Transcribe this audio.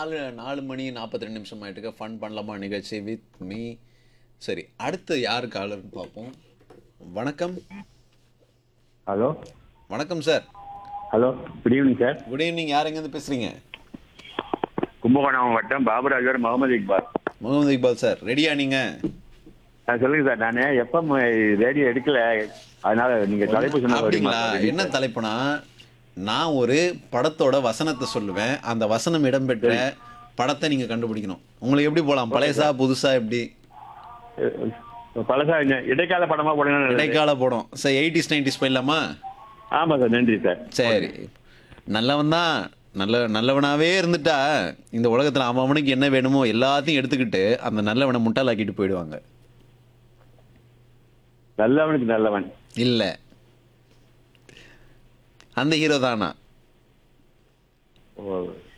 நாலு நாலு மணி நாற்பத்தி ரெண்டு நிமிஷம் ஆயிட்டுக்க ஃபன் பண்ணலாமா நிகழ்ச்சி வித் மீ சரி அடுத்து யார் காலர்னு பார்ப்போம் வணக்கம் ஹலோ வணக்கம் sir hello good evening sir good evening யார் எங்கேருந்து பேசுறீங்க கும்பகோணம் வட்டம் பாபுராஜர் முகமது இக்பால் முகமது இக்பால் சார் ரெடியா நீங்க ஆ, சொல்லுங்க சார் நான் எஃப்எம் ரேடியோ எடுக்கல அதனால நீங்க தலைப்பு சொன்னா அப்படிங்களா என்ன தலைப்புனா நான் ஒரு படத்தோட வசனத்தை சொல்லுவேன் அந்த வசனம் இடம்பெற்ற படத்தை நீங்க கண்டுபிடிக்கணும் உங்களுக்கு எப்படி போலாம் பழையசா புதுசா எப்படி பழசா இந்த இடைக்கால படமா போடுங்க இடைக்கால படம் சார் எயிட்டிஸ் நைன்டிஸ் போயிடலாமா ஆமா சார் நன்றி சார் சரி நல்லவன் தான் நல்ல நல்லவனாவே இருந்துட்டா இந்த உலகத்துல அவன் அவனுக்கு என்ன வேணுமோ எல்லாத்தையும் எடுத்துக்கிட்டு அந்த நல்லவனை முட்டாளாக்கிட்டு போயிடுவாங்க நல்லவனுக்கு நல்லவன் இல்ல அந்த ஹீரோ தானா ஓ